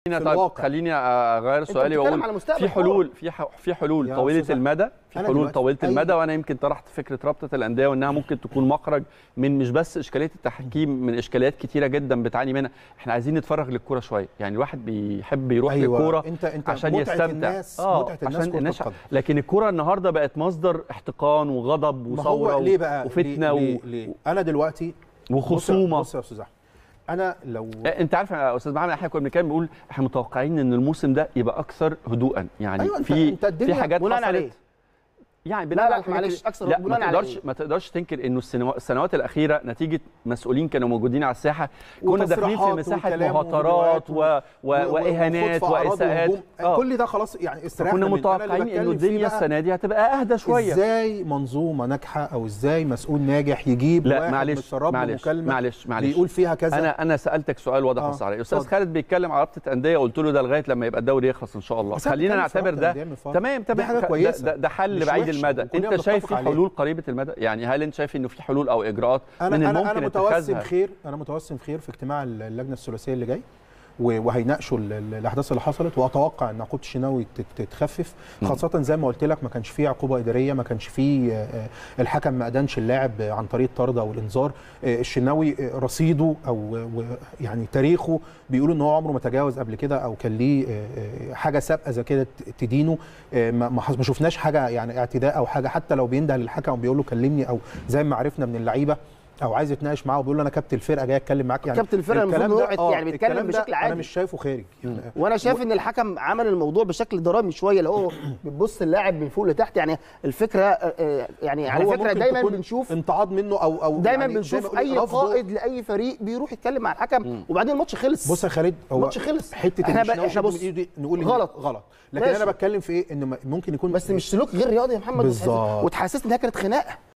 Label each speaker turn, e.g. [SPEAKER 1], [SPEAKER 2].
[SPEAKER 1] خليني
[SPEAKER 2] في
[SPEAKER 1] طيب
[SPEAKER 2] الواقع.
[SPEAKER 1] خليني اغير سؤالي
[SPEAKER 3] بتتكلم
[SPEAKER 1] واقول
[SPEAKER 3] على مستقبل
[SPEAKER 1] في حلول في ح- في حلول
[SPEAKER 2] يا
[SPEAKER 1] طويله
[SPEAKER 2] أستاذ
[SPEAKER 1] المدى في
[SPEAKER 2] أنا
[SPEAKER 1] حلول
[SPEAKER 2] دلوقتي
[SPEAKER 1] طويله
[SPEAKER 2] أي-
[SPEAKER 1] المدى وانا يمكن طرحت فكره رابطه الانديه وانها ممكن تكون مخرج من مش بس اشكاليه التحكيم من اشكاليات كتيره جدا بتعاني منها احنا عايزين نتفرغ للكوره شويه يعني الواحد بيحب يروح
[SPEAKER 2] أيوة.
[SPEAKER 1] للكوره
[SPEAKER 2] انت انت
[SPEAKER 1] عشان
[SPEAKER 2] متعة
[SPEAKER 1] يستمتع
[SPEAKER 2] الناس
[SPEAKER 1] اه
[SPEAKER 2] متعة الناس
[SPEAKER 1] عشان
[SPEAKER 2] كرة
[SPEAKER 1] الناس
[SPEAKER 2] القدم.
[SPEAKER 1] لكن الكوره النهارده بقت مصدر احتقان وغضب
[SPEAKER 2] ما
[SPEAKER 1] وثوره
[SPEAKER 2] هو ليه بقى
[SPEAKER 1] وفتنه
[SPEAKER 2] ليه,
[SPEAKER 1] و...
[SPEAKER 2] ليه, ليه؟ انا دلوقتي
[SPEAKER 1] وخصومه
[SPEAKER 2] بص يا استاذ احمد انا لو
[SPEAKER 1] انت عارف يا استاذ محمد احنا كنا بنتكلم بنقول احنا متوقعين ان الموسم ده يبقى اكثر هدوءا يعني
[SPEAKER 2] أيوة، أنت-
[SPEAKER 1] في
[SPEAKER 2] أنت الدنيا
[SPEAKER 1] في حاجات
[SPEAKER 3] بناء
[SPEAKER 1] حصلت
[SPEAKER 3] عليه.
[SPEAKER 1] يعني
[SPEAKER 3] لا،
[SPEAKER 1] بناء
[SPEAKER 3] لا،
[SPEAKER 1] على حاجات
[SPEAKER 3] معلش،
[SPEAKER 1] كده.
[SPEAKER 3] أكثر
[SPEAKER 1] لا ما
[SPEAKER 3] بناء على
[SPEAKER 1] تقدرش
[SPEAKER 3] إيه؟
[SPEAKER 1] ما تقدرش تنكر انه السنوا- السنوات الاخيره نتيجه مسؤولين كانوا موجودين على الساحه كنا داخلين في
[SPEAKER 2] وتصريحات
[SPEAKER 1] مساحه
[SPEAKER 2] وكلام
[SPEAKER 1] مهاترات و... و...
[SPEAKER 2] و-
[SPEAKER 1] واهانات
[SPEAKER 2] وخوض في أعراض
[SPEAKER 1] واساءات
[SPEAKER 2] وهجوم.
[SPEAKER 1] آه.
[SPEAKER 2] كل ده خلاص يعني استريحنا
[SPEAKER 1] كنا
[SPEAKER 2] منه. أنا اللي
[SPEAKER 1] متوقعين
[SPEAKER 2] بتكلم
[SPEAKER 1] انه
[SPEAKER 2] فيه
[SPEAKER 1] الدنيا
[SPEAKER 2] بقى
[SPEAKER 1] السنه دي هتبقى اهدى شويه
[SPEAKER 2] ازاي منظومه ناجحه او ازاي مسؤول ناجح يجيب
[SPEAKER 1] لا
[SPEAKER 2] واحد
[SPEAKER 1] معلش
[SPEAKER 2] متسرب له
[SPEAKER 1] معلش
[SPEAKER 2] مكالمه
[SPEAKER 1] معلش معلش
[SPEAKER 2] بيقول فيها كذا
[SPEAKER 1] انا انا سالتك سؤال واضح
[SPEAKER 2] آه،
[SPEAKER 1] بس عليه استاذ
[SPEAKER 2] اتفضل.
[SPEAKER 1] خالد بيتكلم على رابطه انديه قلت له ده لغايه لما يبقى الدوري يخلص ان شاء الله
[SPEAKER 2] بس أنا
[SPEAKER 1] خلينا
[SPEAKER 2] بتكلم في
[SPEAKER 1] نعتبر
[SPEAKER 2] رابطة
[SPEAKER 1] ده
[SPEAKER 2] أندية من فضلك.
[SPEAKER 1] تمام
[SPEAKER 2] دي
[SPEAKER 1] تمام
[SPEAKER 2] حاجة
[SPEAKER 1] ده-
[SPEAKER 2] كويسة.
[SPEAKER 1] ده, ده حل
[SPEAKER 2] مش
[SPEAKER 1] بعيد
[SPEAKER 2] وحشة،
[SPEAKER 1] المدى
[SPEAKER 2] وكلنا
[SPEAKER 1] انت شايف
[SPEAKER 2] بنتفق
[SPEAKER 1] في
[SPEAKER 2] عليه.
[SPEAKER 1] حلول قريبه المدى يعني هل انت شايف انه في حلول او اجراءات
[SPEAKER 2] انا
[SPEAKER 1] من
[SPEAKER 2] انا
[SPEAKER 1] الممكن
[SPEAKER 2] انا متوسم
[SPEAKER 1] اتخاذها
[SPEAKER 2] خير انا متوسم خير في اجتماع اللجنه الثلاثيه اللي جاي و- وهيناقشوا ال- ال- الاحداث اللي حصلت واتوقع ان عقوبه الشناوي تت- تتخفف خاصه زي ما قلت لك ما كانش فيه عقوبه اداريه ما كانش فيه آه، آه، الحكم ما ادانش اللاعب عن طريق الطرد او الانذار آه، الشناوي آه، رصيده او و- يعني تاريخه بيقولوا ان هو عمره ما تجاوز قبل كده او كان ليه آه، آه، حاجه سابقه زي كده ت- تدينه آه، ما ما حص- ما شفناش حاجه يعني اعتداء او حاجه حتى لو بينده للحكم وبيقول له كلمني او زي ما عرفنا من اللعيبه او عايز يتناقش معاه وبيقول له انا كابتن الفرقه جاي اتكلم معاك يعني
[SPEAKER 3] كابتن الفرقة
[SPEAKER 2] الكلام
[SPEAKER 3] المفروض
[SPEAKER 2] ده-
[SPEAKER 3] إنه يقعد-
[SPEAKER 2] آه،
[SPEAKER 3] يعني بيتكلم
[SPEAKER 2] الكلام ده
[SPEAKER 3] بشكل عادي.
[SPEAKER 2] انا مش شايفه خارج يعني
[SPEAKER 3] وانا شايف ان الحكم عمل الموضوع بشكل درامي شويه اللي هو بتبص اللاعب من فوق لتحت يعني الفكره آه، آه، يعني على
[SPEAKER 2] هو
[SPEAKER 3] فكره
[SPEAKER 2] ممكن
[SPEAKER 3] دايما
[SPEAKER 2] تكون
[SPEAKER 3] بنشوف
[SPEAKER 2] امتعاض منه او او
[SPEAKER 3] دايما
[SPEAKER 2] يعني زي ما
[SPEAKER 3] بنشوف
[SPEAKER 2] يقول
[SPEAKER 3] اي
[SPEAKER 2] رفضه.
[SPEAKER 3] قائد لاي فريق بيروح يتكلم مع الحكم وبعدين الماتش خلص
[SPEAKER 2] بص يا خالد هو
[SPEAKER 3] الماتش خلص.
[SPEAKER 2] حته
[SPEAKER 3] إحنا
[SPEAKER 2] إن
[SPEAKER 3] بقى-
[SPEAKER 2] الشناوي
[SPEAKER 3] إحنا
[SPEAKER 2] شد
[SPEAKER 3] بص،
[SPEAKER 2] من إيده دي نقول إن
[SPEAKER 3] غلط.
[SPEAKER 2] غلط لكن
[SPEAKER 3] ماشي.
[SPEAKER 2] انا بتكلم في ايه ان م- ممكن يكون
[SPEAKER 3] بس مش سلوك غير رياضي يا محمد
[SPEAKER 2] بالظبط.
[SPEAKER 3] وتحسسني انها كانت خناقه